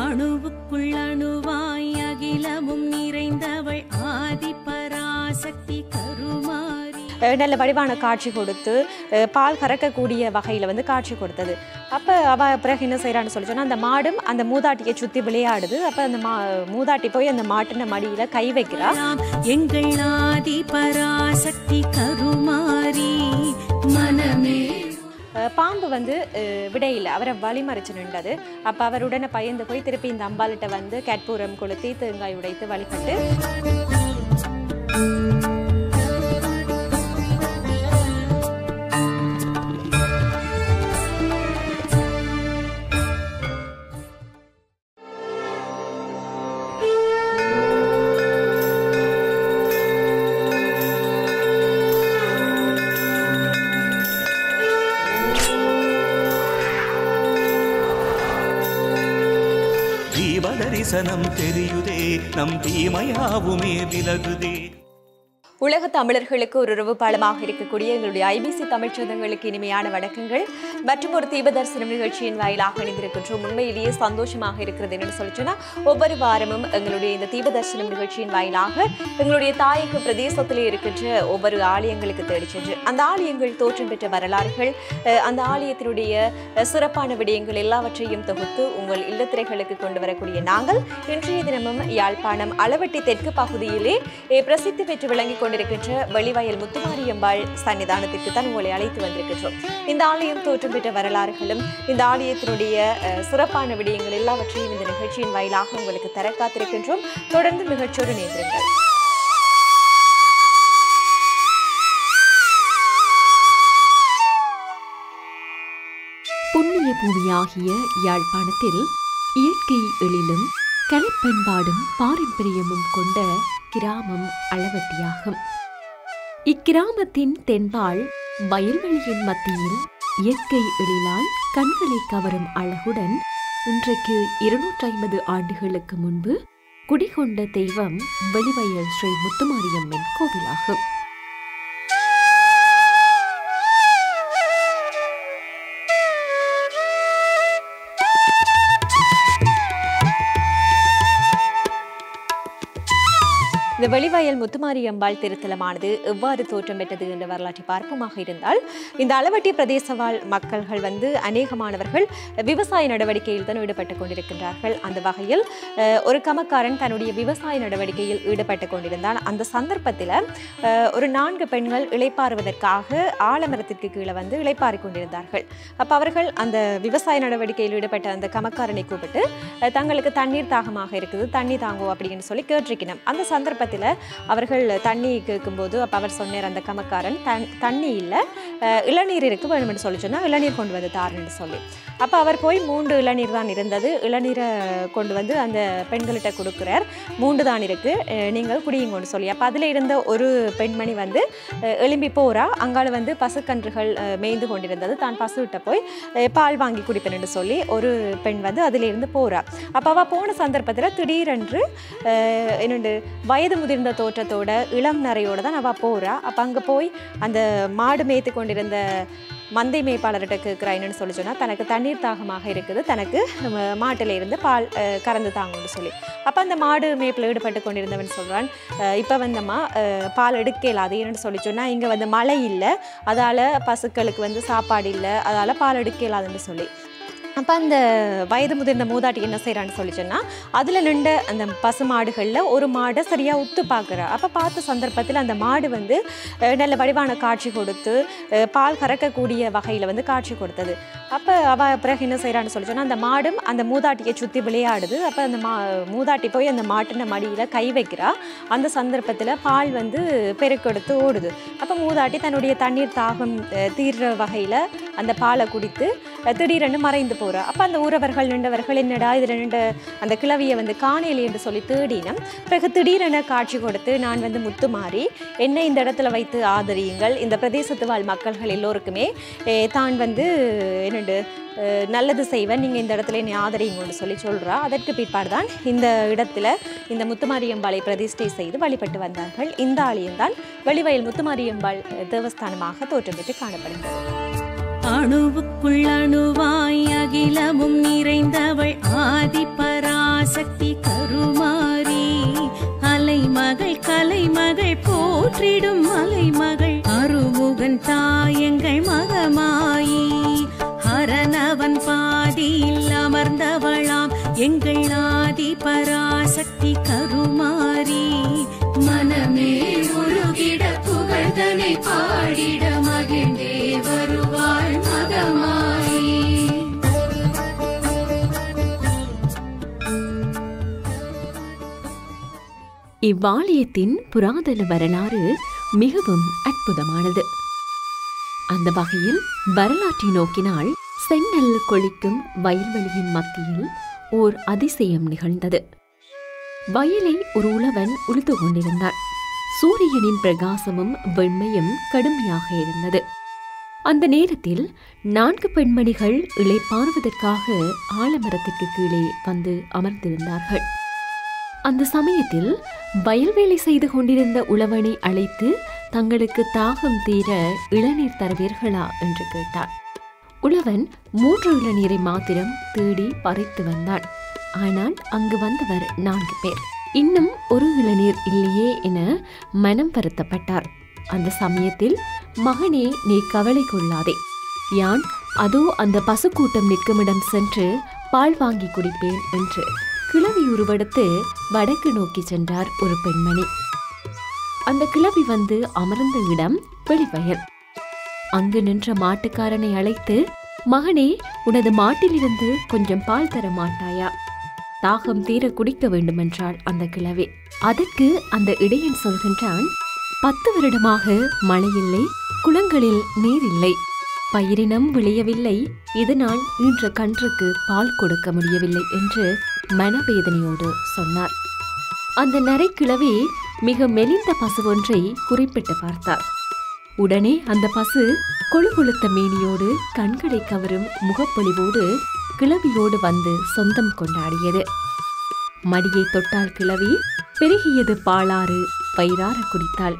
அணுவுக்குள் அணுவாய் அகிலமும் நிறைந்தவள் ஆதி பராசக்தி கருமாரி அஹ் நல்ல வடிவான காட்சி கொடுத்து அஹ் பால் கறக்கக்கூடிய வகையில் வந்து காட்சி கொடுத்தது அப்போ அவ பிறகு என்ன செய்கிறான்னு சொல்லி சொன்னா அந்த மாடும் அந்த மூதாட்டியை சுற்றி விளையாடுது அப்போ அந்த மா மூதாட்டி போய் அந்த மாட்டின மடியில் கை வைக்கிறா நாம் எங்கள் ஆதி பராசக்தி கருமாரி மனமே அஹ் பாம்பு வந்து அஹ் விடையில அவரை வழிமறிச்சு நின்றது அப்போ அவர் உடனே பயந்து போய் திருப்பி இந்த அம்பாளிட்ட வந்து கற்பூரம் கொளுத்தி தேங்காய் உடைத்து வழிபட்டு ஜீவதரிசனம் தெரியுதே நம் தீமையாவுமே விலகுதே உலக தமிழர்களுக்கு ஒரு உறவு பாலமாக இருக்கக்கூடிய எங்களுடைய ஐபிசி தமிழ் சொந்தங்களுக்கு இனிமையான வணக்கங்கள் மற்றும் ஒரு தீபதர்சனம் நிகழ்ச்சியின் வாயிலாக இணைந்திருக்கின்றோம் உண்மையிலேயே சந்தோஷமாக இருக்கிறது என்று சொல்லி சொன்னா ஒவ்வொரு வாரமும் எங்களுடைய இந்த தீபதர்சனம் நிகழ்ச்சியின் வாயிலாக எங்களுடைய தாயக பிரதேசத்திலே இருக்கின்ற ஒவ்வொரு ஆலயங்களுக்கு தேடி சென்று அந்த ஆலயங்கள் தோற்றம் பெற்ற வரலாறுகள் அஹ், அந்த ஆலயத்தினுடைய அஹ், சிறப்பான விடயங்கள் எல்லாவற்றையும் தொகுத்து உங்கள் இல்லத்திரைகளுக்கு கொண்டு வரக்கூடிய நாங்கள் இன்றைய தினமும் யாழ்ப்பாணம் அளவட்டி தெற்கு பகுதியிலே அஹ், பிரசித்தி பெற்று விளங்கிக் கொண்டிருக்கின்ற வெளிவயல் முத்துமாரியம்பாள் சன்னிதானத்திற்கு தான் உங்களை அழைத்து வந்திருக்கின்றோம் இந்த ஆலயம் தோற்றம் பெற்ற வரலாறுகளும் இந்த ஆலயத்தினுடைய அஹ், சிறப்பான விடயங்கள் எல்லாவற்றையும் இந்த நிகழ்ச்சியின் வாயிலாக உங்களுக்கு தர காத்திருக்கின்றோம் தொடர்ந்து நிகழ்ச்சியோடு நேர்ந்திருங்கள் புண்ணிய பூமியாகிய யாழ்ப்பாணத்தில் இயற்கை எழிலும் கலைப்பண்பாடும் பாரம்பரியமும் கொண்ட கிராமம் அளவட்டியாகும் இக்கிராமத்தின் தென்பால் வயல்வெளியின் மத்தியில் இயற்கை எழிலால் கண்களை கவரும் அழகுடன் இன்றைக்கு இருநூற்றி ஐம்பது ஆண்டுகளுக்கு முன்பு குடிகொண்ட தெய்வம் வெளிவயல் ஸ்ரீ முத்துமாரியம்மன் கோவிலாகும் இந்த வெளிவயல் முத்துமாரியம்பாள் திருத்தலமானது எவ்வாறு தோற்றம் பெற்றது என்ற வரலாற்றை பார்ப்போமாக இருந்தால் இந்த அளவட்டி பிரதேச வாழ் மக்கள்கள் வந்து அநேகமானவர்கள் விவசாய நடவடிக்கையில் தான் ஈடுபட்டு கொண்டிருக்கின்றார்கள் அந்த வகையில் அஹ், ஒரு கமக்காரன் தன்னுடைய விவசாய நடவடிக்கையில் ஈடுபட்டு கொண்டிருந்தான் அந்த சந்தர்ப்பத்தில் அஹ், ஒரு நான்கு பெண்கள் இளைப்பாறுவதற்காக ஆலமரத்திற்கு கீழே வந்து இளைப்பாறிக் கொண்டிருந்தார்கள் அப்போ அவர்கள் அந்த விவசாய நடவடிக்கையில் ஈடுபட்ட அந்த கமக்காரனை கூப்பிட்டு அஹ், தங்களுக்கு தண்ணீர் தாகமாக இருக்குது தண்ணி தாங்கோ அப்படின்னு சொல்லி கேட்டிருக்கணும் அந்த சந்தர்ப்பத்தில் அவர்கள் தண்ணி கேட்கும்போது அப்போ அவர் சொன்னார் அந்த கமக்காரன் தன் தண்ணி இல்லை இளநீர் இருக்கு வேணும்னு சொல்லி சொன்னால் இளநீர் கொண்டு வந்து தாருன்னு சொல்லி அப்போ அவர் போய் மூன்று இளநீர் தான் இருந்தது இளநீரை கொண்டு வந்து அந்த பெண்கள்கிட்ட கொடுக்குறார் மூன்று தான் இருக்கு அஹ், நீங்கள் குடியுங்கன்னு சொல்லி அப்போ அதில் இருந்த ஒரு பெண்மணி வந்து அஹ், எழும்பி போறா அங்கால வந்து பசுக்கன்றுகள் அஹ், மேய்ந்து கொண்டிருந்தது தான் பசுகிட்ட போய் அஹ், பால் வாங்கி குடிப்பேன்னு சொல்லி ஒரு பெண் வந்து அதிலிருந்து போறா அப்போ அவள் போன சந்தர்ப்பத்தில் திடீரென்று அஹ், என்னண்டு வயது முதிர்ந்த தோற்றத்தோட இளம் நரையோட தான் அவள் போறா அப்போ அங்கே போய் அந்த மாடு மேய்த்து கொண்டிருந்த மந்தை மேய்ப்பாளர்கிட்ட கேட்குறா என்னன்னு சொல்லி சொன்னால் தனக்கு தண்ணீர் தாகமாக இருக்குது தனக்கு அஹ், மாட்டுல இருந்து பால் அஹ், கறந்து தாங்கன்னு சொல்லி அப்போ அந்த மாடு மேய்ப்பில் ஈடுபட்டு கொண்டிருந்தவன் சொல்கிறான் இப்போ வந்தம்மா அஹ், பால் எடுக்க இயலாது என்னன்னு சொல்லி சொன்னால் இங்கே வந்து மழை இல்லை அதால் பசுக்களுக்கு வந்து சாப்பாடு இல்லை அதால் பால் எடுக்க இயலாதுன்னு சொல்லி அப்போ அந்த வயது முதிர்ந்த மூதாட்டி என்ன செய்கிறான்னு சொல்லி சொன்னால் அதில் நின்ற அந்த பசு மாடுகளில் ஒரு மாடை சரியாக உத்து பார்க்குறா அப்போ பார்த்த சந்தர்ப்பத்தில் அந்த மாடு வந்து அஹ், நல்ல வடிவான காட்சி கொடுத்து அஹ், பால் கறக்கக்கூடிய வகையில் வந்து காட்சி கொடுத்தது அப்போ அவள் பிறகு என்ன செய்கிறான்னு சொல்லி சொன்னால் அந்த மாடும் அந்த மூதாட்டியை சுற்றி விளையாடுது அப்போ அந்த மா மூதாட்டி போய் அந்த மாட்டின மடியில் கை வைக்கிறா அந்த சந்தர்ப்பத்தில் பால் வந்து பெருக்கெடுத்து ஓடுது அப்போ மூதாட்டி தன்னுடைய தண்ணீர் தாகம் அஹ், தீர்ற வகையில் அந்த பாலை குடித்து அஹ், திடீரென்று மறைந்து போகிறா அப்போ அந்த ஊரவர்கள் நின்றவர்கள் என்னடா இதில் நின்ற அந்த கிழவியை வந்து காணேலி என்று சொல்லி தேடினம் பிறகு திடீரென காட்சி கொடுத்து நான் வந்து முத்துமாறி என்னை இந்த இடத்துல வைத்து ஆதரியுங்கள் இந்த பிரதேசத்து வாழ் மக்கள்கள் எல்லோருக்குமே அஹ், தான் வந்து என்னண்டு அஹ், நல்லது செய்வேன் நீங்கள் இந்த இடத்துல என்னை ஆதரிங்கன்னு சொல்லி சொல்கிறா அதற்கு பிற்பாடு தான் இந்த இடத்துல இந்த முத்துமாரியம்பாளை பிரதிஷ்டை செய்து வழிபட்டு வந்தார்கள் இந்த ஆலயம்தான் வெளிவயல் முத்துமாரியம்பாள் அஹ், தேவஸ்தானமாக தோற்றம் பெற்று காணப்படுகிறது அணுவுக்குள் அணுவாய் அகிலமும் நிறைந்தவள் ஆதி பரா பராசக்தி கருமாரி அலைமகள் கலைமகள் போற்றிடும் மலைமகள் அருமுகன் தாயங்கள் மகமாயி ஹரனவன் பாதியில் அமர்ந்தவளாம் எங்கள் ஆதி பராசக்தி கருமாரி மனமே உருகிட புகழ்தனை பாடிட மகிழ்ந்தே வருவாள் மகமாயி இவ்வாலயத்தின் புராதன வரலாறு மிகவும் அற்புதமானது அந்த வகையில் வரலாற்றை நோக்கினால் செந்நெல் கொளிக்கும் வயல்வெளியின் மத்தியில் ஓர் அதிசயம் நிகழ்ந்தது வயலை ஒரு உழவன் உழுது கொண்டிருந்தான் சூரியனின் பிரகாசமும் வெண்மையும் கடுமையாக இருந்தது அந்த நேரத்தில் நான்கு பெண்மணிகள் இளைப்பாறுவதற்காக ஆலமரத்திற்கு கீழே வந்து அமர்ந்திருந்தார்கள் அந்த சமயத்தில் வயல்வேலை செய்து கொண்டிருந்த உழவனை அழைத்து தங்களுக்கு தாகம் தீர இளநீர் தருவீர்களா என்று கேட்டான் உழவன் மூன்று இளநீரை மாத்திரம் தேடி பறித்து வந்தான் ஆனால் அங்கு வந்தவர் நான்கு பேர் இன்னும் ஒரு இளநீர் இல்லையே என மனம் வருத்தப்பட்டார் அந்த சமயத்தில் மகனே நீ கவலை கொள்ளாதே யான் அதோ அந்த பசுக்கூட்டம் நிற்குமிடம் சென்று பால் வாங்கி குடிப்பேன் என்று கிழவி உருவெடுத்து வடக்கு நோக்கி சென்றார் ஒரு பெண்மணி அந்த கிழவி வந்து அமர்ந்த இடம் வெளிவயல் அங்கு நின்ற மாட்டுக்காரனை அழைத்து மகனே உனது மாட்டிலிருந்து கொஞ்சம் பால் தர மாட்டாயா தாகம் தீர குடிக்க வேண்டுமென்றாள் அந்த கிழவி அதற்கு அந்த இடையன் சொல்கின்றான் பத்து வருடமாக மழை இல்லை குளங்களில் நீர் இல்லை பயிரினம் விளையவில்லை இதனால் இன்ற கன்றுக்கு பால் கொடுக்க முடியவில்லை என்று மனவேதனையோடு சொன்னார் அந்த நரைக்கிழவி மிக மெலிந்த பசு ஒன்றை குறிப்பிட்டு பார்த்தார் உடனே அந்த பசு கொழு கொழுத்த மேனியோடு கண்களை கவரும் முகப்பொலிவோடு கிழவியோடு வந்து சொந்தம் கொண்டாடியது மடியை தொட்டால் கிழவி பெருகியது பாலாறு வயிறார குடித்தாள்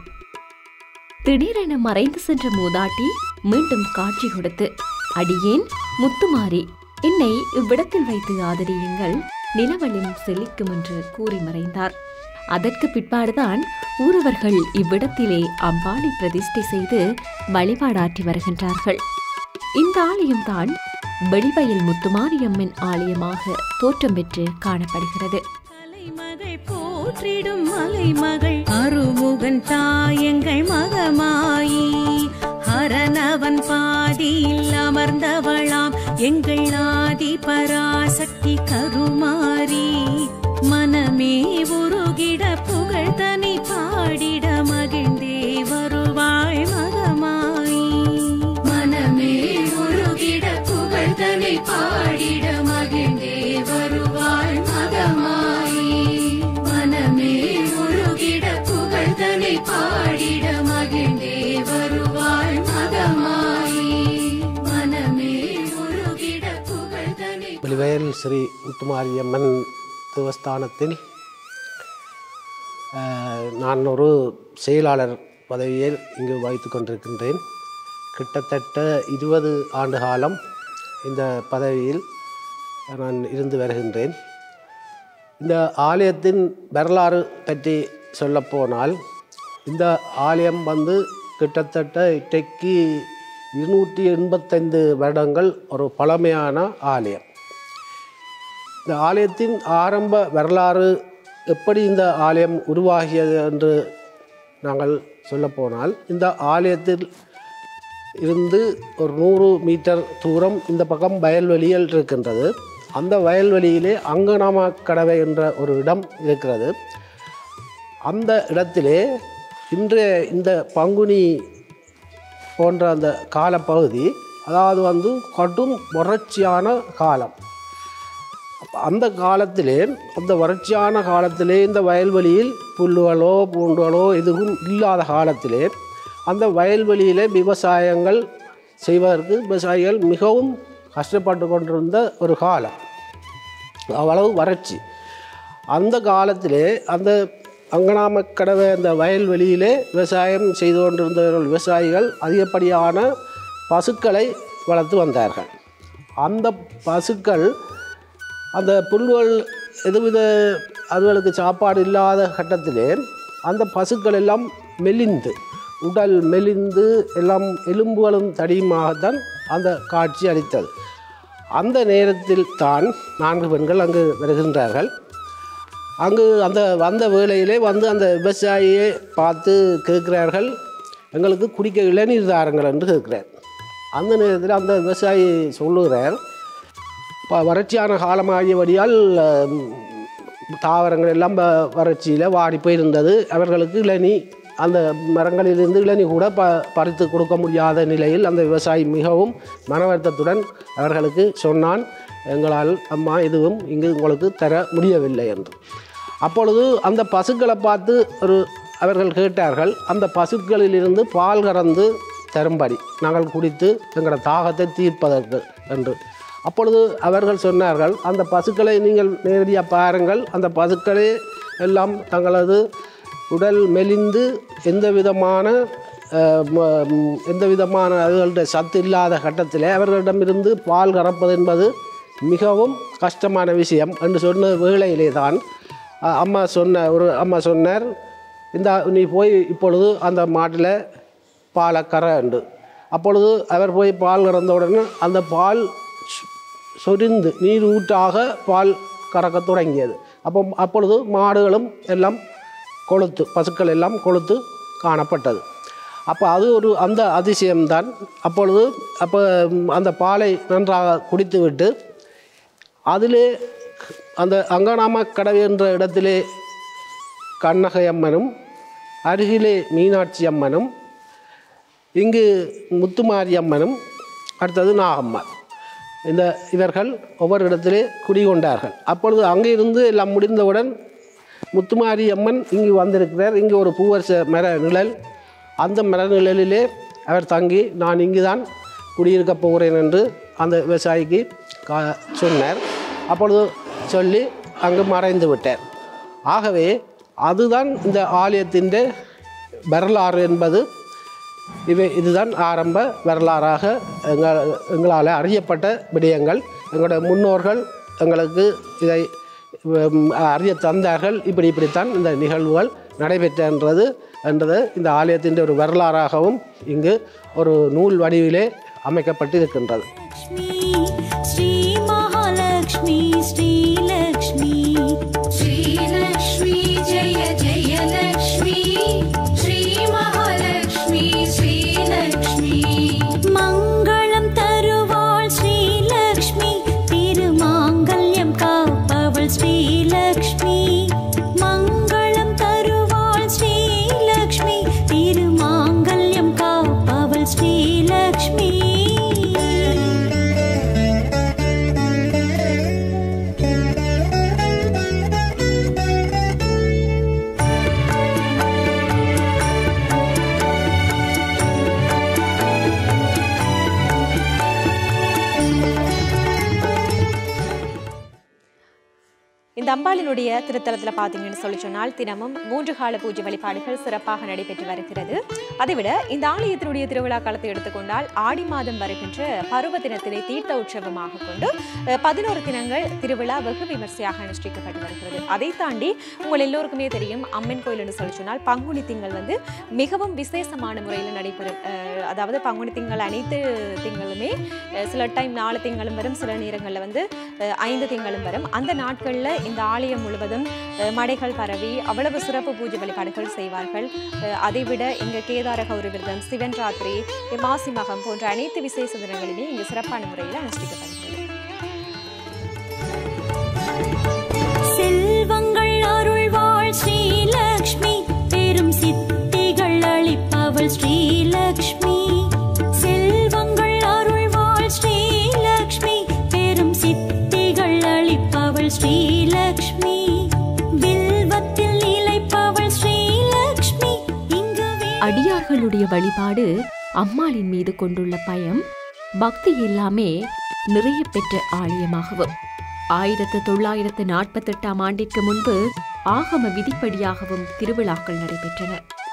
திடீரென மறைந்து சென்ற மூதாட்டி மீண்டும் காட்சி கொடுத்து அடியேன் முத்துமாரி என்னை இவ்விடத்தில் வைத்து ஆதரியுங்கள் நிலவலிம் செழிக்கும் என்று கூறி மறைந்தார் அதற்கு பிற்பாடுதான் ஊரவர்கள் இவ்விடத்திலே அம்பாளை பிரதிஷ்டை செய்து வழிபாடாற்றி வருகின்றார்கள் இந்த ஆலயம்தான் வெளிவயல் முத்துமாரியம்மன் ஆலயமாக தோற்றம் பெற்று காணப்படுகிறது கலைமகள் போற்றிடும் மலைமகள் அருமுகன் தாயங்கள் மகமாயி ஹரனவன் பாதியில் அமர்ந்தவளாம் எங்கள் ஆதி பராசக்தி கருமாரி மனமே உருகிட புகழ்தனை பாடிட மகிழ்ந்தே வருவாள் மகமாயி மனமே உருகிட புகழ்தனை பாடிட மகிழ்ந்தே வருவாள் மகமாயி மனமே உருகிட புகழ்தனை பாடிட மகிழ்ந்தே வருவாள் மகமாயி மனமே உருகிட புகழ்தனை வெளிவயல் ஸ்ரீ முத்துமாரியம்மன் தேவஸ்தானத்தில் அஹ், நான் ஒரு செயலாளர் பதவியில் இங்கு வகித்து கொண்டிருக்கின்றேன் கிட்டத்தட்ட இருபது ஆண்டு காலம் இந்த பதவியில் நான் இருந்து வருகின்றேன் இந்த ஆலயத்தின் வரலாறு பற்றி சொல்லப்போனால் இந்த ஆலயம் வந்து கிட்டத்தட்ட இன்றைக்கு இருநூற்றி எண்பத்தைந்து வருடங்கள் ஒரு பழமையான ஆலயம் இந்த ஆலயத்தின் ஆரம்ப வரலாறு எப்படி இந்த ஆலயம் உருவாகியது என்று நாங்கள் சொல்லப்போனால் இந்த ஆலயத்தில் இருந்து ஒரு நூறு மீட்டர் தூரம் இந்த பக்கம் வயல்வெளியில் இருக்கின்றது அந்த வயல்வெளியிலே அங்கனாம கடவை என்ற ஒரு இடம் இருக்கிறது அந்த இடத்திலே இன்றைய இந்த பங்குனி போன்ற அந்த காலப்பகுதி அதாவது வந்து கடும் வறட்சியான காலம் அப்ப அந்த காலத்திலே அந்த வறட்சியான காலத்திலே இந்த வயல்வெளியில் புல்லுகளோ பூண்டுகளோ எதுவும் இல்லாத காலத்திலே அந்த வயல்வெளியிலே விவசாயங்கள் செய்வதற்கு விவசாயிகள் மிகவும் கஷ்டப்பட்டு கொண்டிருந்த ஒரு காலம் அவ்வளவு வறட்சி அந்த காலத்திலே அந்த அங்கனாமக்கடவை அந்த வயல்வெளியிலே விவசாயம் செய்து கொண்டிருந்தவர்கள் விவசாயிகள் அதிகப்படியான பசுக்களை வளர்த்து வந்தார்கள் அந்த பசுக்கள் அந்த புல்கள் எதுவித அதுகளுக்கு சாப்பாடு இல்லாத கட்டத்திலே அந்த பசுக்கள் எல்லாம் மெலிந்து உடல் மெலிந்து எல்லாம் எலும்புகளும் தடியுமாகத்தான் அந்த காட்சி அளித்தது அந்த நேரத்தில் தான் நான்கு பெண்கள் அங்கு வருகின்றார்கள் அங்கு அந்த வந்த வேளையிலே வந்து அந்த விவசாயியை பார்த்து கேட்கிறார்கள் எங்களுக்கு குடிக்க இளநீர் தாருங்கள் என்று கேட்கிறார் அந்த நேரத்தில் அந்த விவசாயி சொல்லுகிறார் ப- வறட்சியான காலமாகியபடியால் அம், தாவரங்கள் எல்லாம் வ- வறட்சியில் வாடி போயிருந்தது அவர்களுக்கு இளநீ அந்த மரங்களிலிருந்து இளநீ கூட ப பறித்து கொடுக்க முடியாத நிலையில் அந்த விவசாயி மிகவும் மனவருத்தத்துடன் அவர்களுக்கு சொன்னான் எங்களால் அம்மா எதுவும் இங்கு உங்களுக்கு தர முடியவில்லை என்று அப்பொழுது அந்த பசுக்களை பார்த்து ஒரு அவர்கள் கேட்டார்கள் அந்த பசுக்களிலிருந்து பால் கறந்து தரும்படி நாங்கள் குடித்து எங்களோட தாகத்தை தீர்ப்பதற்கு என்று அப்பொழுது அவர்கள் சொன்னார்கள் அந்த பசுக்களை நீங்கள் நேரடியாக பாருங்கள் அந்த பசுக்களே எல்லாம் தங்களது உடல் மெலிந்து எந்த விதமான அஹ், ம- ம், எந்த விதமான அதுகளுடைய சத்து இல்லாத கட்டத்தில் அவர்களிடமிருந்து பால் கறப்பது என்பது மிகவும் கஷ்டமான விஷயம் என்று சொன்ன வேளையிலே தான் அஹ், அம்மா சொன்ன ஒரு அம்மா சொன்னார் இந்த நீ போய் இப்பொழுது அந்த மாட்டில் பாலை கரை உண்டு அப்பொழுது அவர் போய் பால் கறந்த உடனே அந்த பால் சொ- சொரிந்து நீர் ஊற்றாக பால் கறக்க தொடங்கியது அப்போ அப்பொழுது மாடுகளும் எல்லாம் கொளுத்து பசுக்கள் எல்லாம் கொளுத்து காணப்பட்டது அப்போ அது ஒரு அந்த அதிசயம்தான் அப்பொழுது அப்போ ம், அந்த பாலை நன்றாக குடித்துவிட்டு அதிலே அந்த அங்கனாம கடவு என்ற இடத்திலே கண்ணகை அம்மனும் அருகிலே மீனாட்சி அம்மனும் இங்கு முத்துமாரி அம்மனும் அடுத்தது நாகம்மன் இந்த இவர்கள் ஒவ்வொரு இடத்திலே குடிகொண்டார்கள் அப்பொழுது அங்கே இருந்து எல்லாம் முடிந்தவுடன் முத்துமாரி அம்மன் இங்கு வந்திருக்கிறார் இங்கு ஒரு பூவரச மர நிழல் அந்த மர நிழலிலே அவர் தங்கி நான் இங்கு தான் குடியிருக்கப் போகிறேன் என்று அந்த விவசாயிக்கு கா சொன்னார் அப்பொழுது சொல்லி அங்கு மறைந்து விட்டார் ஆகவே அதுதான் இந்த ஆலயத்தின் வரலாறு என்பது இவை இதுதான் ஆரம்ப வரலாறாக எங்கள் எங்களால் அறியப்பட்ட விடயங்கள் எங்களுடைய முன்னோர்கள் எங்களுக்கு இதை உம், அறிய தந்தார்கள் இப்படி இப்படித்தான் இந்த நிகழ்வுகள் நடைபெற்றன்றது என்றது இந்த ஆலயத்தின் ஒரு வரலாறாகவும் இங்கு ஒரு நூல் வடிவிலே அமைக்கப்பட்டு இருக்கின்றது श्री महालक्ष्मी श्रीलक्ष्मी श्रीलक्ष्मी जय जय लक्ष्मी श्री महालक्ष्मी श्रीलक्ष्मी மங்களம் தருவாள் ஸ்ரீலக்ஷ்மி திருமாங்கல்யம் காப்பவள் ஸ்ரீலக்ஷ்மி மங்களம் தருவாள் ஸ்ரீலக்ஷ்மி திருமாங்கல்யம் காப்பவள் ஸ்ரீலக்ஷ்மி இந்த அம்பாளினுடைய திருத்தலத்தில் பார்த்தீங்கன்னு சொல்லி சொன்னால் தினமும் மூன்று கால பூஜை வழிபாடுகள் சிறப்பாக நடைபெற்று வருகிறது அதைவிட இந்த ஆலயத்தினுடைய திருவிழா காலத்தை எடுத்துக்கொண்டால் ஆடி மாதம் வருகின்ற பருவ தினத்தினை தீர்த்த உற்சவமாக கொண்டு அஹ், பதினோரு தினங்கள் திருவிழா வெகு விமர்சையாக அனுஷ்டிக்கப்பட்டு வருகிறது அதை தாண்டி உங்கள் எல்லோருக்குமே தெரியும் அம்மன் கோயில் என்று சொல்லி சொன்னால் பங்குனி திங்கள் வந்து மிகவும் விசேஷமான முறையில் நடைபெறும் அஹ், அதாவது பங்குனி திங்கள் அனைத்து திங்களுமே அஹ், சில டைம் நாலு திங்களும் வரும் சில நேரங்களில் வந்து அஹ், ஐந்து திங்களும் வரும் அந்த நாட்களில் இந்த ஆலயம் முழுவதும் அஹ், மடைகள் பரவி அவ்வளவு சிறப்பு பூஜை வழிபாடுகள் செய்வார்கள் அஹ், அதைவிட இங்கே கேதார கௌரி விரதம் சிவன் ராத்திரி மாசி மகம் போன்ற அனைத்து விசேஷ தினங்களுமே இங்கு சிறப்பான முறையில் அனுஷ்டிக்கப்படுகிறது செல்வங்கள் அருள்வாள் ஸ்ரீலக்ஷ்மி பெரும் சித்திகள் அளிப்பவள் ஸ்ரீலக்ஷ்மி செல்வங்கள் அருள்வாள் ஸ்ரீலக்ஷ்மி பெரும் சித்திகள் அளிப்பவள் ஸ்ரீலக்ஷ்மி வில்வத்தில் நிலைப்பவள் ஸ்ரீலக்ஷ்மி இங்கு வே- அடியார்களுடைய வழிபாடு அம்மாளின் மீது கொண்டுள்ள பயம் பக்தி எல்லாமே நிறைய பெற்ற ஆலயமாகவும் ஆயிரத்து தொள்ளாயிரத்து நாற்பத்தெட்டாம் ஆண்டிற்கு முன்பு ஆகம விதிப்படியாகவும் திருவிழாக்கள் நடைபெற்றன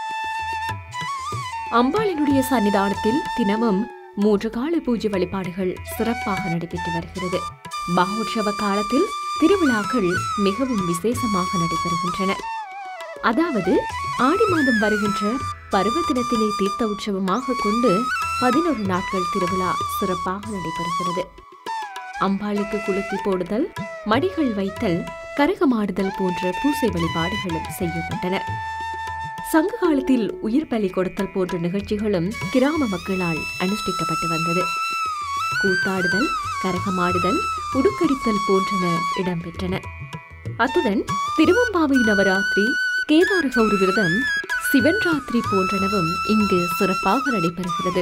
அம்பாளினுடைய சன்னிதானத்தில் தினமும் மூன்று கால பூஜை வழிபாடுகள் சிறப்பாக நடைபெற்று வருகிறது மகோற்சவ காலத்தில் திருவிழாக்கள் மிகவும் விசேஷமாக நடைபெறுகின்றன அதாவது ஆடி மாதம் வருகின்ற பருவ தினத்தினை தீர்த்த உற்சவமாக கொண்டு பதினொரு நாட்கள் திருவிழா சிறப்பாக நடைபெறுகிறது அம்பாளுக்கு குளுத்தி போடுதல் மடிகள் வைத்தல் கரகமாடுதல் போன்ற பூசை வழிபாடுகளும் செய்யப்பட்டன சங்க காலத்தில் உயிர் பலி கொடுத்தல் போன்ற நிகழ்ச்சிகளும் கிராம மக்களால் அனுஷ்டிக்கப்பட்டு வந்தது கூத்தாடுதல் கரகமாடுதல் உடுக்கடித்தல் போன்றன இடம்பெற்றன அத்துடன் திருவம்பாவை நவராத்திரி கேதார கௌரி விரதம் சிவன் ராத்திரி போன்றனவும் இங்கு சிறப்பாக நடைபெறுகிறது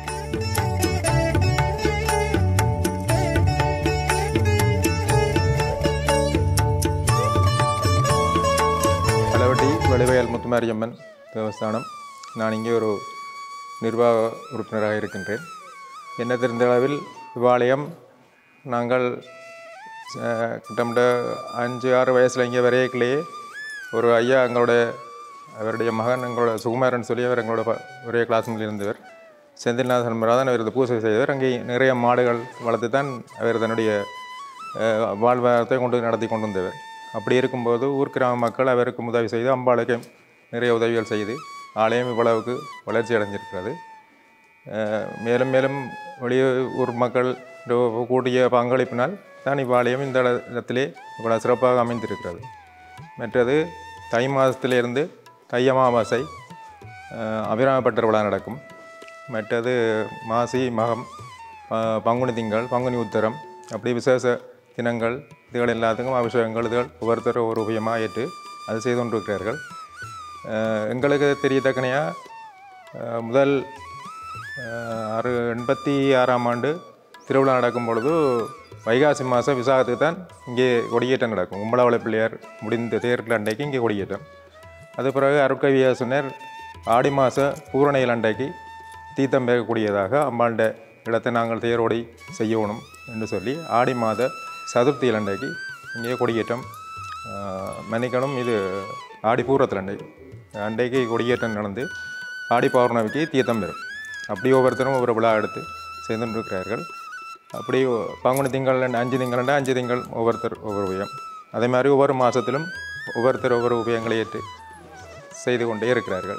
அளவட்டி வடிவயல் முத்துமாரியம்மன் தேவஸ்தானம் நான் இங்கே ஒரு நிர்வாக உறுப்பினராக இருக்கின்றேன் என்ன தெரிந்த அளவில் இவ்வாலயம் நாங்கள் அஹ், கிட்டத்தட்ட அஞ்சு ஆறு வயசில் இங்கே வரையக்கிலேயே ஒரு ஐயா எங்களோட அவருடைய மகன் எங்களோட சுகுமாரன் சொல்லி அவர் எங்களோட ப- ஒரே கிளாஸ்மில் இருந்தவர் செந்தில்நாதன் மராதன் அவர் இது பூஜை செய்தவர் அங்கே நிறைய மாடுகள் வளர்த்து தான் அவர் தன்னுடைய அஹ், வாழ்வாதாரத்தை கொண்டு நடத்தி கொண்டு வந்தவர் அப்படி இருக்கும்போது ஊர் கிராம மக்கள் அவருக்கு உதவி செய்து அம்பாளுக்கு நிறைய உதவிகள் செய்து ஆலயம் இவ்வளவுக்கு வளர்ச்சி அடைஞ்சிருக்கிறது அஹ், மேலும் மேலும் வெளியூர் மக்கள் கூடிய பங்களிப்பினால் தான் இவ்வாலயம் இந்த இடத்திலே இவ்வளவு சிறப்பாக அமைந்திருக்கிறது மற்றது தை மாதத்திலிருந்து தை அமாவாசை அஹ், அபிராமப்பட்டர் விழா நடக்கும் மற்றது மாசி மகம் ப- பங்குனி திங்கள் பங்குனி உத்தரம் அப்படி விசேஷ தினங்கள் இதுகள் எல்லாத்துக்கும் அபிஷேகங்கள் இதுகள் ஒவ்வொருத்தரும் ஒரு உபயமாக ஏற்று அது செய்து கொண்டிருக்கிறார்கள் அஹ், எங்களுக்கு தெரியத்தக்கனையாக முதல் அஹ், ஆறு எண்பத்தி ஆறாம் ஆண்டு திருவிழா நடக்கும் பொழுது வைகாசி மாதம் விசாகத்துக்கு தான் இங்கே கொடியேற்றம் நடக்கும் உம்பளவளை பிள்ளையார் முடிந்த தேர்தல் அன்றைக்கு இங்கே கொடியேற்றம் அது பிறகு அருட்கவியா சொன்னார் ஆடி மாத பூரணையில் அன்றைக்கு தீர்த்தம் பெறக்கூடியதாக அம்பாண்ட இடத்தை நாங்கள் தேரோடி செய்யணும் என்று சொல்லி ஆடி மாத சதுர்த்தியில் அன்றைக்கு இங்கே கொடியேற்றம் ஆஹ், மன்னிக்கணும் இது ஆடி பூரத்தில் அன்றைக்கு அன்றைக்கு கொடியேற்றம் நடந்து ஆடி பௌர்ணமிக்கு தீர்த்தம் பெறும் அப்படி ஒவ்வொருத்தரும் ஒவ்வொரு விழா எடுத்து செய்து இருக்கிறார்கள் அப்படி பங்குனி திங்கள் ரெண்டு அஞ்சு திங்கள் ரெண்டு அஞ்சு திங்கள் ஒவ்வொருத்தர் ஒவ்வொரு உபயம் அதே மாதிரி ஒவ்வொரு மாதத்திலும் ஒவ்வொருத்தர் ஒவ்வொரு உபயங்களை ஏற்று செய்து கொண்டே இருக்கிறார்கள்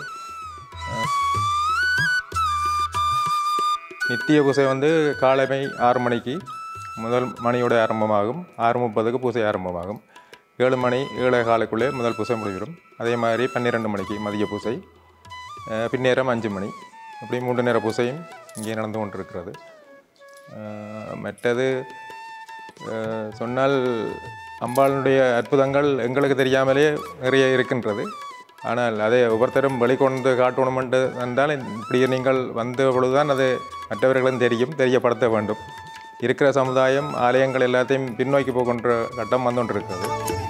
நித்திய பூசை வந்து காலைமை ஆறு மணிக்கு முதல் மணியோட ஆரம்பமாகும் ஆறு முப்பதுக்கு பூசை ஆரம்பமாகும் ஏழு மணி ஏழு காலுக்குள்ளே முதல் பூசை முடிவிடும் அதே மாதிரி பன்னிரெண்டு மணிக்கு மதிய பூசை அஹ், பின்னேரம் அஞ்சு மணி இப்படி மூன்று நேர பூசையும் இங்கே நடந்து கொண்டிருக்கிறது அஹ், மற்றது அஹ், சொன்னால் அம்பாளுடைய அற்புதங்கள் எங்களுக்கு தெரியாமலே நிறைய இருக்கின்றது ஆனால் அதை ஒவ்வொருத்தரும் வெளிக்கொண்டு காட்டணுமென்று வந்தால் இப்படி நீங்கள் வந்த பொழுதுதான் அது மற்றவர்களும் தெரியும் தெரியப்படுத்த வேண்டும் இருக்கிற சமுதாயம் ஆலயங்கள் எல்லாத்தையும் பின்னோக்கி போகின்ற கட்டம் வந்து கொண்டிருக்கிறது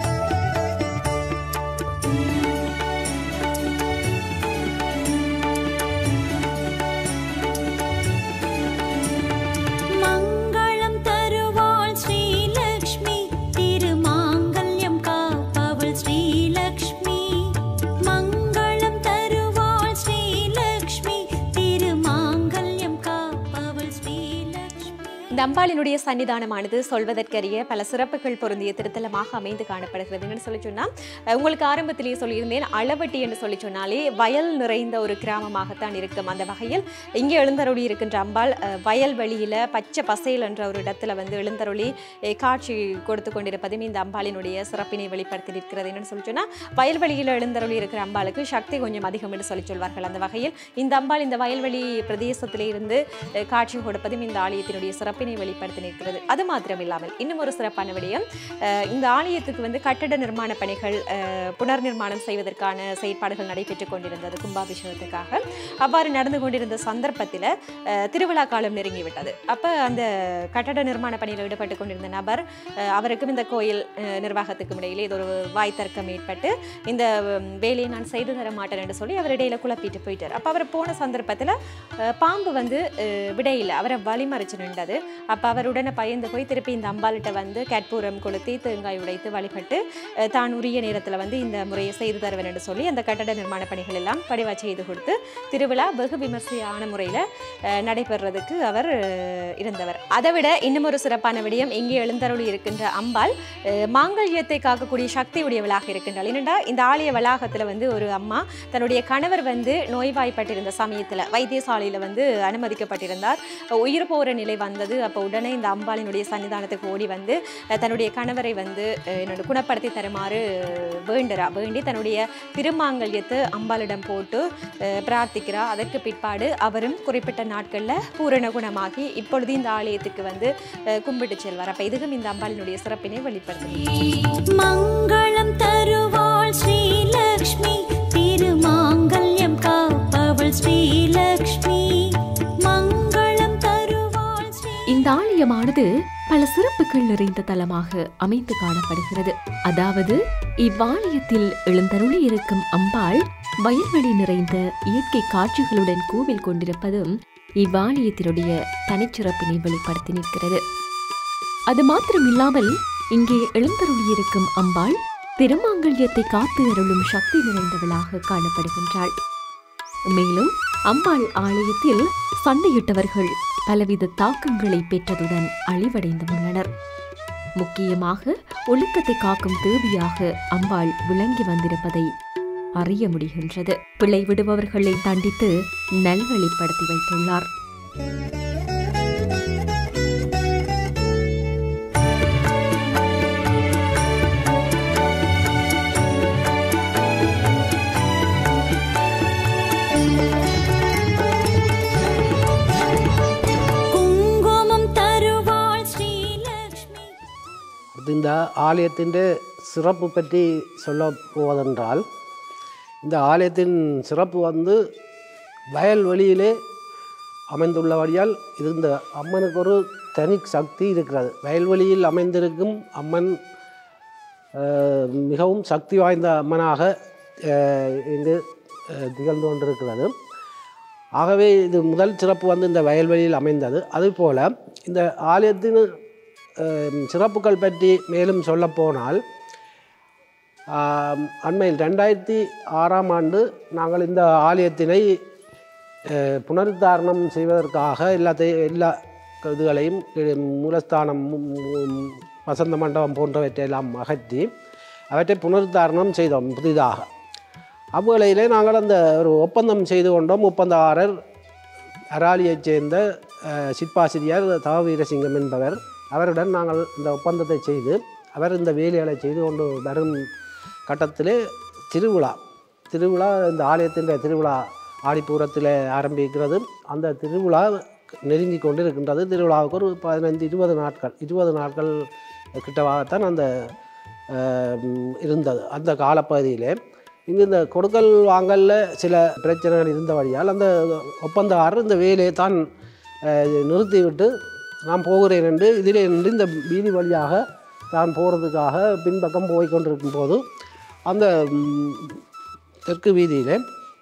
மங்களம் தருவாள் ஸ்ரீலக்ஷ்மி திருமாங்கல்யம் காப்பவள் ஸ்ரீலக்ஷ்மி மங்களம் தருவாள் ஸ்ரீலக்ஷ்மி திருமாங்கல்யம் காப்பவள் ஸ்ரீலக்ஷ்மி இந்த அம்பாளினுடைய சன்னிதானமானது சொல்வதற்கரிய பல சிறப்புகள் பொருந்திய திருத்தலமாக அமைந்து காணப்படுகிறதுன்னு சொல்லி சொன்னால் அஹ், உங்களுக்கு ஆரம்பத்திலேயே சொல்லியிருந்தேன் அளவட்டி என்று சொல்லி சொன்னாலே வயல் நிறைந்த ஒரு கிராமமாகத்தான் இருக்கும் அந்த வகையில் இங்கே எழுந்தருளி இருக்கின்ற அம்பாள் அஹ், வயல்வெளியில பச்சை பசையில் என்ற ஒரு இடத்துல வந்து எழுந்தருளி அஹ், காட்சி கொடுத்து கொண்டிருப்பதும் இந்த அம்பாளினுடைய சிறப்பினை வெளிப்படுத்தி நிற்கிறது என்னன்னு சொல்லி சொன்னால் வயல்வெளியில் எழுந்தருளி இருக்கிற அம்பாளுக்கு சக்தி கொஞ்சம் அதிகம் என்று சொல்லி சொல்வார்கள் அந்த வகையில் இந்த அம்பாள் இந்த வயல்வெளி பிரதேசத்திலே இருந்து அஹ், காட்சி கொடுப்பதும் இந்த ஆலயத்தினுடைய சிறப்பினை வெளிப்படுத்தி நிற்கிறது அது மாத்திரம் இல்லாமல் இன்னும் ஒரு சிறப்பான விடயம் அஹ், இந்த ஆலயத்துக்கு வந்து கட்டட நிர்மாண பணிகள் அஹ், புனர் நிர்மாணம் செய்வதற்கான செயற்பாடுகள் நடைபெற்றுக் கொண்டிருந்தது கும்பாபிஷேகத்துக்காக அவ்வாறு நடந்து கொண்டிருந்த சந்தர்ப்பத்தில் திருவிழா காலம் நெருங்கிவிட்டது அப்போ அந்த கட்டட நிர்மாண பணியில் ஈடுபட்டு கொண்டிருந்த நபர் அஹ், அவருக்கும் இந்த கோயில் அஹ், நிர்வாகத்துக்கும் இடையிலே இது ஒரு வாய் தர்க்கம் ஏற்பட்டு இந்த உம், வேலையை நான் செய்து தர மாட்டேன் என்று சொல்லி அவர் இடையில குழப்பிட்டு போயிட்டார் அப்போ அவர் போன சந்தர்ப்பத்தில் பாம்பு வந்து அஹ், விடையில அவரை வழிமறிச்சு நின்றது அப்போ அவர் உடனே பயந்து போய் திருப்பி இந்த அம்பாள்கிட்ட வந்து கற்பூரம் கொளுத்தி தேங்காய் உடைத்து வழிபட்டு அஹ், தான் உரிய நேரத்தில் வந்து இந்த முறையை செய்து தருவேன் என்று சொல்லி அந்த கட்டட நிர்மாண பணிகள் எல்லாம் படிவா செய்து கொடுத்து திருவிழா வெகு விமர்சையான முறையில் நடைபெறுறதுக்கு அவர் அஹ், இருந்தவர் அதை விட இன்னும் ஒரு சிறப்பான விடயம் இங்கே எழுந்தருளி இருக்கின்ற அம்பாள் அஹ், மாங்கல்யத்தை காக்கக்கூடிய சக்தி உடையவளாக இருக்கின்றாள் என்னென்னா இந்த ஆலய வளாகத்தில் வந்து ஒரு அம்மா தன்னுடைய கணவர் வந்து நோய்வாய்ப்பட்டிருந்த சமயத்தில் வைத்தியசாலையில் வந்து அனுமதிக்கப்பட்டிருந்தார் உயிர் போகிற நிலை வந்தது அப்போ உடனே இந்த அம்பாளினுடைய சன்னிதானத்துக்கு ஓடி வந்து அஹ், தன்னுடைய கணவரை வந்து அஹ், என்னோட குணப்படுத்தி தருமாறு அஹ், வேண்டுறா வேண்டி தன்னுடைய திருமாங்கல்யத்தை அம்பாளிடம் போட்டு அஹ், பிரார்த்திக்கிறா அதற்கு பிற்பாடு அவரும் குறிப்பிட்ட நாட்களில் பூரண குணமாகி இப்பொழுது இந்த ஆலயத்துக்கு வந்து அஹ், கும்பிட்டு செல்வார் அப்போ இதுவும் இந்த அம்பாளினுடைய சிறப்பினை வெளிப்படுத்தும் மங்களம் தருவாள் ஸ்ரீலக்ஷ்மி திருமாங்கல்யம் காப்பவள் ஸ்ரீலக்ஷ்மி மங்களம் தருவாள் ஸ்ரீ இந்த ஆலயமானது பல சிறப்புகள் நிறைந்த தலமாக அமைந்து காணப்படுகிறது அதாவது இவ்வாலயத்தில் எழுந்தருளி இருக்கும் அம்பாள் வயல்வெளி நிறைந்த இயற்கை காட்சிகளுடன் கோவில் கொண்டிருப்பதும் இவ்வாலயத்தினுடைய தனிச்சிறப்பினை வெளிப்படுத்தி நிற்கிறது அது மாத்திரமில்லாமல் இங்கே எழுந்தருளியிருக்கும் அம்பாள் திருமாங்கல்யத்தை காத்து அருளும் சக்தி நிறைந்தவளாக காணப்படுகின்றாள் மேலும் அம்பாள் ஆலயத்தில் சண்டையிட்டவர்கள் பலவித தாக்கங்களை பெற்றதுடன் அழிவடைந்து உள்ளனர் முக்கியமாக ஒழுக்கத்தை காக்கும் தேவியாக அம்பாள் விளங்கி வந்திருப்பதை அறிய முடிகின்றது பிழை விடுபவர்களை தண்டித்து நல்வழிப்படுத்தி வைத்துள்ளார் കുങ്കുമം തരുവാൾ ശ്രീലക്ഷ്മി அது இந்த ஆலயத்தின் சிறப்பு பற்றி சொல்ல போவதென்றால் இந்த ஆலயத்தின் சிறப்பு வந்து வயல்வெளியிலே அமைந்துள்ளபடியால் இது இந்த அம்மனுக்கு ஒரு தனி சக்தி இருக்கிறது வயல்வெளியில் அமைந்திருக்கும் அம்மன் அஹ், மிகவும் சக்தி வாய்ந்த அம்மனாக அஹ், இங்கு அஹ், திகழ்ந்து கொண்டிருக்கிறது ஆகவே இது முதல் சிறப்பு வந்து இந்த வயல்வெளியில் அமைந்தது அதுபோல் இந்த ஆலயத்தின் அஹ், சிறப்புகள் பற்றி மேலும் சொல்லப்போனால் ஆம், அண்மையில் ரெண்டாயிரத்தி ஆறாம் ஆண்டு நாங்கள் இந்த ஆலயத்தினை அஹ், புனருத்தாரணம் செய்வதற்காக எல்லாத்தையும் எல்லா இதுகளையும் இ- மூலஸ்தானம் மு- மு- வசந்த மண்டபம் போன்றவற்றையெல்லாம் அகற்றி அவற்றை புனருத்தாரணம் செய்தோம் புதிதாக அவ்வேளையிலே நாங்கள் அந்த ஒரு ஒப்பந்தம் செய்து கொண்டோம் ஒப்பந்தக்காரர் அராலியைச் சேர்ந்த அஹ், சிற்பாசிரியர் தவவீரசிங்கம் என்பவர் அவருடன் நாங்கள் இந்த ஒப்பந்தத்தை செய்து அவர் இந்த வேலைகளை செய்து கொண்டு வரும் கட்டத்திலே திருவிழா திருவிழா இந்த ஆலயத்தின் திருவிழா ஆடிப்பூரத்தில் ஆரம்பிக்கிறது அந்த திருவிழா நெருங்கி கொண்டு இருக்கின்றது திருவிழாவுக்கு ஒரு பதினைந்து இருபது நாட்கள் இருபது நாட்கள் கிட்டவாகத்தான் அந்த அஹ், இருந்தது அந்த காலப்பகுதியிலே இங்கு இந்த கொடுக்கல் வாங்கல்ல சில பிரச்சனைகள் இருந்தபடியால் அந்த ஒப்பந்தக்காரர் இந்த வேலையை தான் அஹ், நிறுத்திவிட்டு நான் போகிறேன் என்று இதிலே நின்று இந்த வீதி வழியாக தான் போகிறதுக்காக பின்பக்கம் போய் கொண்டிருக்கும் போது அந்த ம், தெற்கு வீதியிலே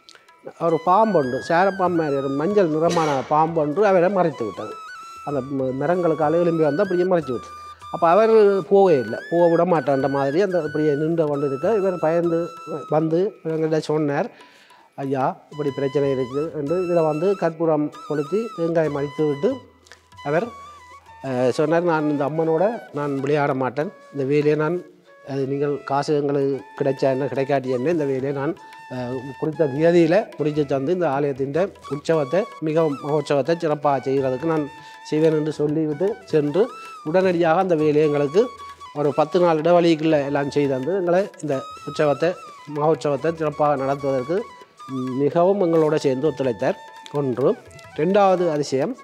ஒரு பாம்பொன்று சேரப்பாம்பு மாதிரி ஒரு மஞ்சள் நிறமான பாம்பொன்று அவரை மறைத்து விட்டது அந்த ம- மரங்களுக்கால எழும்பி வந்து அப்படியே மறைச்சு விட்டு அப்போ அவர் போகவே இல்லை போக விட மாட்டேன்ற மாதிரி அந்த அப்படியே நின்று கொண்டு இருக்க இவர் பயந்து வந்து எங்கள்கிட்ட சொன்னார் ஐயா இப்படி பிரச்சனை இருக்குது என்று இதில் வந்து கற்பூரம் கொளுத்தி தேங்காய் மடித்து விட்டு அவர் அஹ், சொன்னார் நான் இந்த அம்மனோட நான் விளையாட மாட்டேன் இந்த வேலையை நான் அது நீங்கள் காசு எங்களுக்கு கிடைச்சா என்ன கிடைக்காட்டி என்ன இந்த வேலையை நான் அஹ், குறித்த தேதியில் முடிச்சு தந்து இந்த ஆலயத்தின் உற்சவத்தை மிகவும் மகோற்சவத்தை சிறப்பாக செய்கிறதுக்கு நான் செய்வேன் என்று சொல்லிவிட்டு சென்று உடனடியாக அந்த வேலையை எங்களுக்கு ஒரு பத்து நாள் இடைவெளிக்குள்ளே எல்லாம் செய்து தந்து எங்களை இந்த உற்சவத்தை மகோற்சவத்தை சிறப்பாக நடத்துவதற்கு ம், மிகவும் எங்களோட சேர்ந்து ஒத்துழைத்தார் ஒன்று ரெண்டாவது அதிசயம்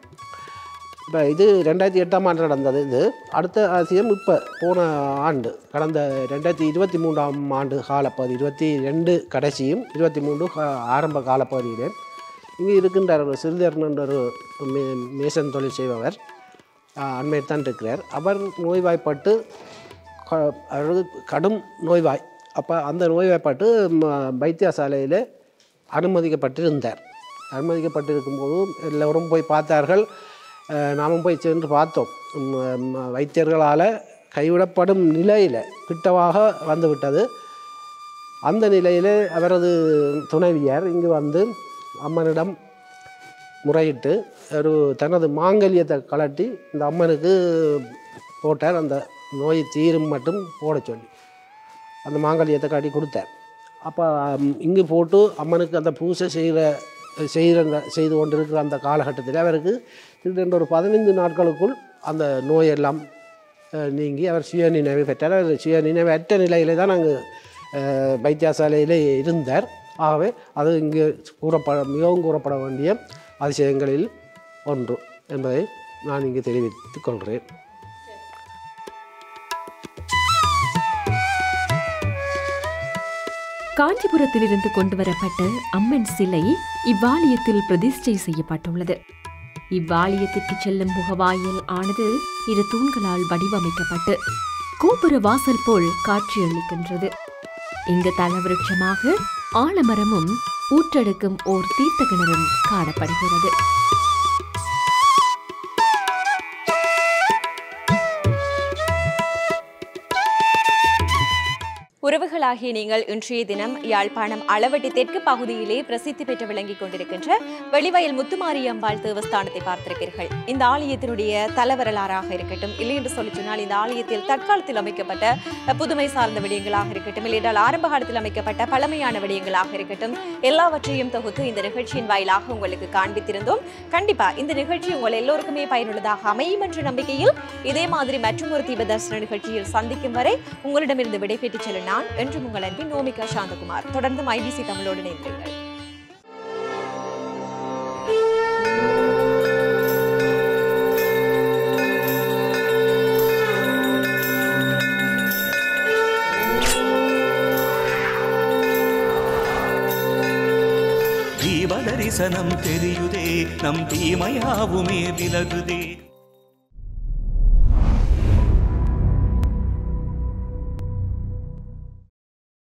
இப்போ இது ரெண்டாயிரத்தி எட்டாம் ஆண்டு நடந்தது இது அடுத்த அதிசயம் இப்போ போன ஆண்டு கடந்த ரெண்டாயிரத்தி இருபத்தி மூன்றாம் ஆண்டு காலப்பகுதி இருபத்தி ரெண்டு கடைசியும் இருபத்தி மூன்று கா- ஆரம்ப காலப்பகுதியிலே இங்கே இருக்கின்ற ஒரு சிறிதரன் என்ற ஒரு மே மேசன் தொழில் செய்பவர் அண்மையில் தான் இருக்கிறார் அவர் நோய்வாய்ப்பட்டு க- அவருக்கு கடும் நோய்வாய் அப்போ அந்த நோய்வாய்ப்பட்டு ம- வைத்தியசாலையில் அனுமதிக்கப்பட்டிருந்தார் அனுமதிக்கப்பட்டிருக்கும் போது எல்லோரும் போய் பார்த்தார்கள் அஹ், நாமும் போய் சென்று பார்த்தோம் உம், உம், வைத்தியர்களால் கைவிடப்படும் நிலையில் கிட்டவாக வந்துவிட்டது அந்த நிலையில் அவரது துணைவியார் இங்கு வந்து அம்மனிடம் முறையிட்டு ஒரு தனது மாங்கல்யத்தை கலட்டி இந்த அம்மனுக்கு போட்டார் அந்த நோய் தீரும் மட்டும் போட சொல்லி அந்த மாங்கல்யத்தை காட்டி கொடுத்தார் அப்போ இங்கு போட்டு அம்மனுக்கு அந்த பூசை செய்கிற செய்கிற அந்த- செய்து கொண்டிருக்கிற அந்த காலகட்டத்தில் அவருக்கு கிட்டத்தட்ட ஒரு பதினைந்து நாட்களுக்குள் அந்த நோயெல்லாம் அஹ், நீங்கி அவர் சுய நினைவு பெற்றார் அவர் சுய நினைவு அற்ற நிலையிலே தான் அங்கு அஹ், வைத்தியசாலையிலே இருந்தார் ஆகவே அது இங்கு கூறப்பட மிகவும் கூறப்பட வேண்டிய அதிசயங்களில் ஒன்று என்பதை நான் இங்கு தெரிவித்துக் கொள்கிறேன் காஞ்சிபுரத்திலிருந்து கொண்டு வரப்பட்ட அம்மன் சிலை இவ்வாலயத்தில் பிரதிஷ்டை செய்யப்பட்டுள்ளது இவ்வாலயத்திற்கு செல்லும் முகவாயில் ஆனது இரு தூண்களால் வடிவமைக்கப்பட்டு கோபுர வாசல் போல் காட்சியளிக்கின்றது இங்கு தலவிருட்சமாக ஆலமரமும் ஊற்றெடுக்கும் ஓர் தீர்த்த கிணறும் காணப்படுகிறது உறவுகளாகிய நீங்கள் இன்றைய தினம் யாழ்ப்பாணம் அளவட்டி தெற்கு பகுதியிலே பிரசித்தி பெற்று விளங்கிக் கொண்டிருக்கின்ற வெளிவயல் முத்துமாரியம்பாள் தேவஸ்தானத்தை பார்த்திருப்பீர்கள் இந்த ஆலயத்தினுடைய தலவரலாறாக இருக்கட்டும் இல்லை என்று சொல்லி சொன்னால் இந்த ஆலயத்தில் தற்காலத்தில் அமைக்கப்பட்ட அஹ், புதுமை சார்ந்த விடயங்களாக இருக்கட்டும் இல்லையென்றால் ஆரம்ப காலத்தில் அமைக்கப்பட்ட பழமையான விடயங்களாக இருக்கட்டும் எல்லாவற்றையும் தொகுத்து இந்த நிகழ்ச்சியின் வாயிலாக உங்களுக்கு காண்பித்திருந்தோம் கண்டிப்பா இந்த நிகழ்ச்சி உங்கள் எல்லோருக்குமே பயனுள்ளதாக அமையும் என்ற நம்பிக்கையில் இதே மாதிரி மற்றொரு தீப தரிசன நிகழ்ச்சியில் சந்திக்கும் வரை உங்களிடமிருந்து விடைபெற்றுச் செல்ல நான் என்றும் உங்கள் அன்பின் நோமிகா சாந்தகுமார் தொடர்ந்து ஐபிசி தமிழோடு இணைந்திருங்கள் தீப தரிசனம் தெரியுதே நம் தீமையாவுமே விலகுதே